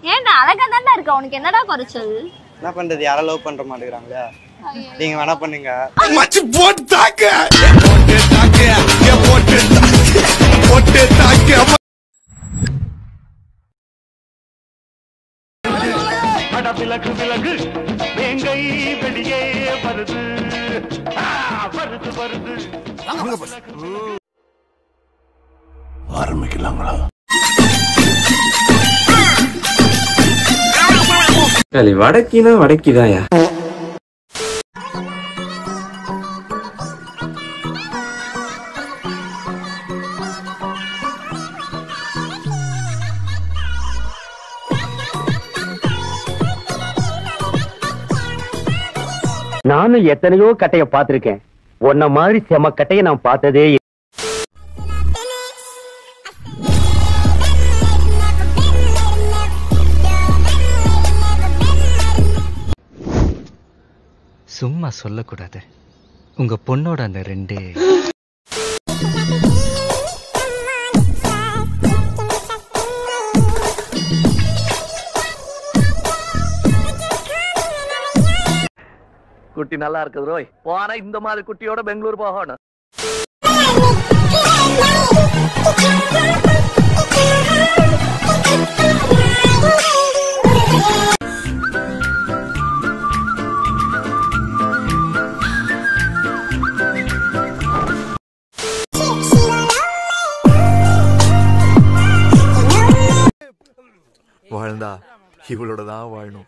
ஏன்டா அழகா தான்டா இருக்க உனக்கு என்னடா குறைச்சல் என்ன பண்றது யாரும் லவ் பண்ற மாட்டேங்கிறாங்களே நீங்க வேணா பண்ணுங்க மச்சி போட்டு தாக்க போட்டு தாக்க ஏன் போட்டு தாக்க போட்டு தாக்க விலகு விலகு வேங்கை வெளியே வருது ஆ, வருது வருது ஆரம்பிக்கலாங்களா களி வடக்கினா வடக்கிதாயா நானும் எத்தனையோ கட்டைய பார்த்திருக்கேன் உன்ன மாதிரி செம கட்டைய நான் பார்த்ததே இல்ல. சும்மா சொல்லக்கூடாது உங்க பொண்ணோட அந்த ரெண்டு குட்டி நல்லா இருக்குது ரோய் போனா இந்த மாதிரி குட்டியோட பெங்களூர் போகணும் வாழ்ந்தா இவளோட தான் வாழணும்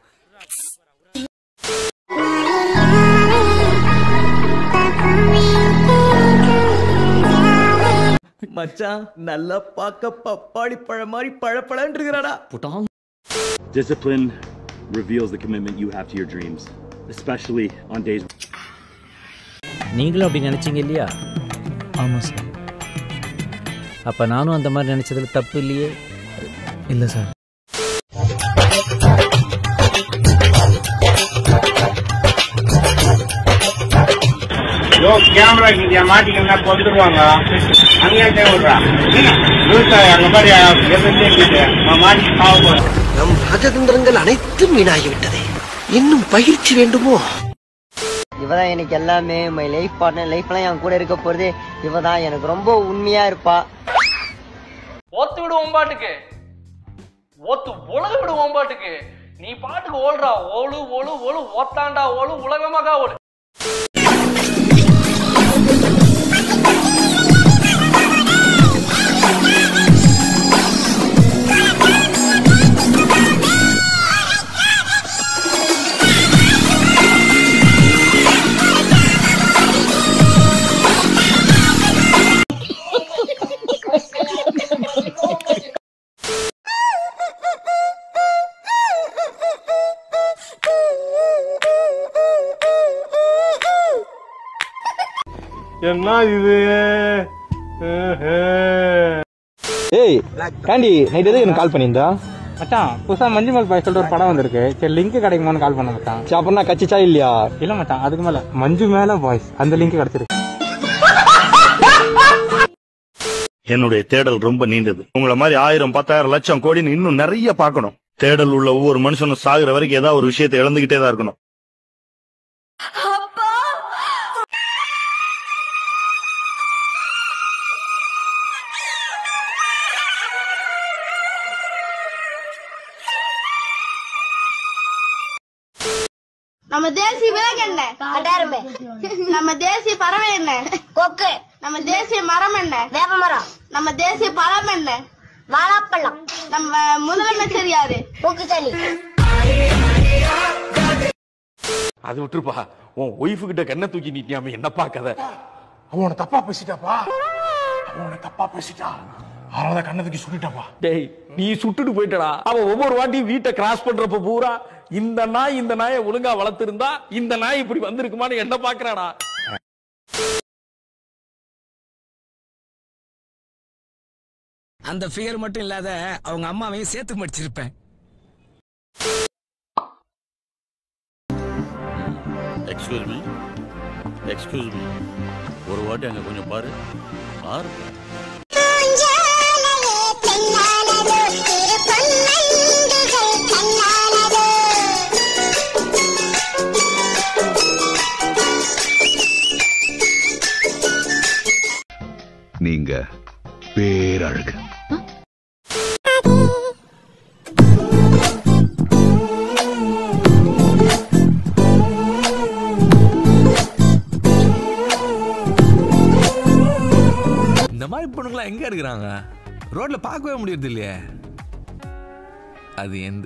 மச்சான் நல்லா பார்க்க பப்பாளி பழம் மாதிரி பழப்பழன்னு இருக்கிறாடா புட்டான் Discipline reveals the commitment you have to your dreams, especially on days. நீங்களும் அப்படி நினைச்சீங்க இல்லையா ஆமா சார் அப்ப நானும் அந்த மாதிரி நினைச்சதுல தப்பு இல்லையே இல்ல சார் கேமரா இங்க மாட்டிக்கலாம் கொண்டுருவாங்க அங்கே விடுறா அங்க மாதிரி மாட்டி சாவு நம் ராஜதந்திரங்கள் அனைத்தும் வீணாகிவிட்டதே இன்னும் பயிற்சி வேண்டுமோ இவதான் எனக்கு எல்லாமே மை லைஃப் பார்ட்னர் லைஃப்லாம் என் கூட இருக்க போறது இவதான் எனக்கு ரொம்ப உண்மையா இருப்பா ஓத்து விடுவோம் பாட்டுக்கு ஓத்து உலக விடுவோம் பாட்டுக்கு நீ பாட்டுக்கு ஓடுறா ஓடு ஓடு ஓடு ஓத்தாண்டா ஓடு உலகமாக ஓடு என்ன இது ஏய் காண்டி நைட் எதுக்கு எனக்கு கால் பண்ணியிருந்தா மச்சான் புதுசா மஞ்சுமல் பாய் சொல்லிட்டு ஒரு படம் வந்திருக்கு சரி லிங்க் கிடைக்குமான்னு கால் பண்ண மச்சான் சரி அப்புறம் கச்சிச்சா இல்லையா இல்ல மச்சான் அதுக்கு மேல மஞ்சு மேல பாய்ஸ் அந்த லிங்க் கிடைச்சிருக்கு என்னுடைய தேடல் ரொம்ப நீண்டது உங்களை மாதிரி ஆயிரம் பத்தாயிரம் லட்சம் கோடின்னு இன்னும் நிறைய பார்க்கணும் தேடல் உள்ள ஒவ்வொரு மனுஷனும் சாகுற வரைக்கும் ஏதாவது ஒரு விஷயத்தை இழந்துகிட்டே தான் இருக்கணும் நம்ம தேசிய விலங்கு என்ன கட்டாரமே நம்ம தேசிய பறவை என்ன கொக்கு நம்ம தேசிய மரம் என்ன வேப்ப மரம் நம்ம தேசிய பழம் என்ன வாழைப்பழம் நம்ம முதலமைச்சர் யாரு பூக்குச்சலி அது விட்டுருப்பா உன் ஒய்ஃபு கிட்ட கண்ணை தூக்கி நீட்டியாம என்னப்பா கதை அவன் உன்னை தப்பா பேசிட்டாப்பா அவன் உன்னை தப்பா பேசிட்டா அவன் கண்ணை தூக்கி சுட்டுட்டாப்பா டேய் நீ சுட்டுட்டு போயிட்டடா அவன் ஒவ்வொரு வாட்டியும் வீட்டை கிராஸ் பண்றப்ப பூரா இந்த நாய் இந்த நாயை ஒழுங்கா வளர்த்திருந்தா இந்த நாய் இப்படி வந்திருக்குமான்னு என்ன பாக்குறாடா அந்த ஃபிகர் மட்டும் இல்லாத அவங்க அம்மாவையும் சேர்த்து மடிச்சிருப்பேன் எக்ஸ்கியூஸ் மீ எக்ஸ்கியூஸ் மீ ஒரு வாட்டி அங்க கொஞ்சம் பாரு பாரு பெண்ணானதோ திரு பொன்னண்டுகள் எங்க எடுக்கிறாங்க ரோட்ல பார்க்கவே முடியறது இல்லையே அது எந்த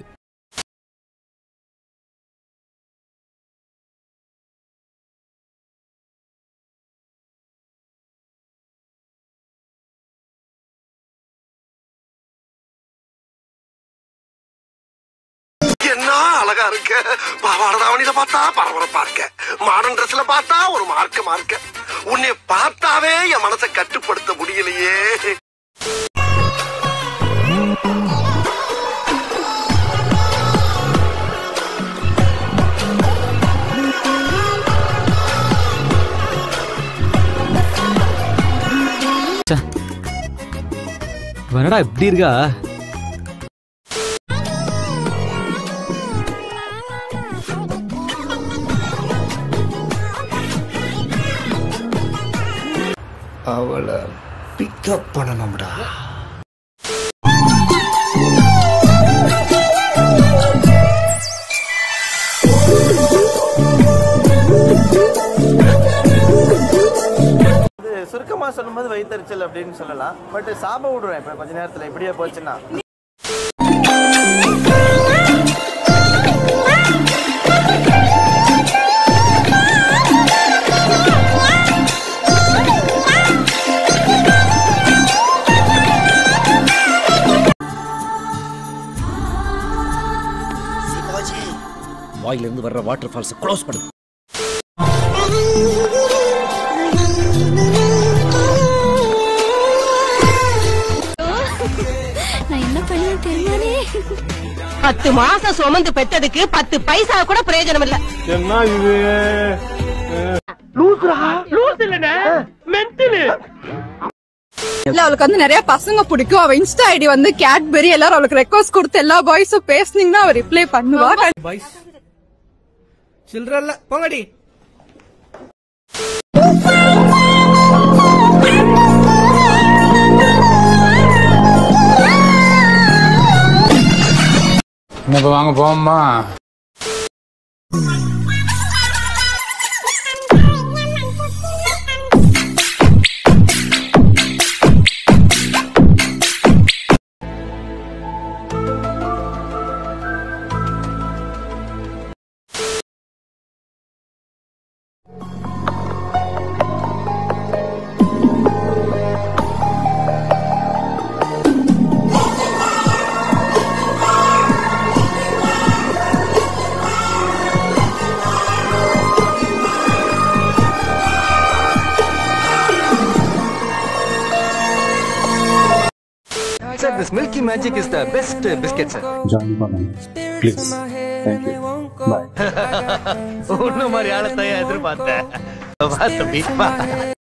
என்ன அழகா இருக்க பாவாடை தாவணியில பார்த்தா பரபரப்பா இருக்க மாடர்ன் ட்ரெஸ்ல பார்த்தா ஒரு மார்க்க மார்க்க உன்னை பார்த்தாவே என் மனசை கட்டுப்படுத்த முடியலையே என்னடா இப்படி இருக்கா அவளை பிக்கப் பண்ணணும்டா இது சுருக்கமா சொல்லும்போது வயிற்றுச்சல் அப்படின்னு சொல்லலாம் பட் சாப விடுவேன் இப்ப கொஞ்ச நேரத்துல இப்படியே போச்சுன்னா வாயிலிருந்து வர்ற வாட்டர் ஃபால்ஸ் க்ளோஸ் பண்ணு நான் என்ன பண்ணுவேன் தெரியாதே பத்து மாசம் சுமந்து பெத்ததுக்கு பத்து பைசா கூட பிரயோஜனம் இல்ல என்ன இது லூசுரா லூசு இல்லனே மென்டலு இல்ல அவளுக்கு வந்து நிறைய பசங்க பிடிக்கும் அவ இன்ஸ்டா ஐடி வந்து கேட்பெரி எல்லாரும் அவளுக்கு ரெக்வஸ்ட் கொடுத்து எல்லா பாய்ஸும் பேசுனீங்கன்னா அவ ரிப்ளை பண்ணுவா பாய்ஸ் சில்றல்ல போங்கடி இப்ப வாங்க போமா Sir, this Milky Magic is the best uh, biscuit, sir. Join பண்ணுங்க ப்ளீஸ் தேங்க்யூ பாய் ஒண்ணு மாதிரி ஆளத்தையா எதிர்பார்த்தேன் வா தம்பி வா